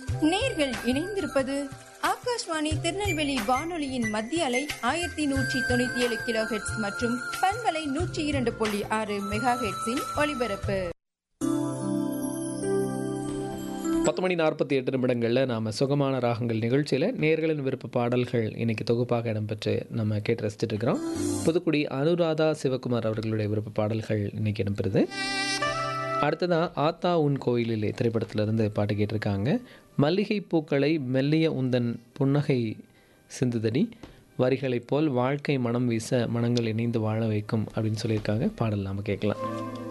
நேர்கள் இணைந்திருப்பது ஆகாஷ்வாணி திருநெல்வேலி வானொலியின் மத்திய அலை ஆயிரத்தி நூற்றி தொண்ணூத்தி ஏழு கிலோ ஹெட்ஸ் மற்றும் பண்பலை நூற்றி இரண்டு புள்ளி ஆறு மெகா ஹெட்ஸின் ஒலிபரப்பு பத்து மணி நாற்பத்தி எட்டு நிமிடங்களில் நாம் சுகமான ராகங்கள் நிகழ்ச்சியில் நேர்களின் விருப்ப பாடல்கள் இன்னைக்கு தொகுப்பாக இடம்பெற்று நம்ம கேட்டு ரசிச்சுட்டு இருக்கிறோம் புதுக்குடி அனுராதா சிவகுமார் அவர்களுடைய விருப்ப பாடல்கள் இன்னைக்கு இடம்பெறுது அடுத்ததான் ஆத்தா உன் கோயிலிலே திரைப்படத்திலிருந்து பாட்டு கேட்டிருக்காங்க மல்லிகை பூக்களை மெல்லிய உந்தன் புன்னகை சிந்துதடி வரிகளைப் போல் வாழ்க்கை மனம் வீச மனங்கள் இணைந்து வாழ வைக்கும் அப்படின்னு சொல்லியிருக்காங்க பாடல் நாம் கேட்கலாம்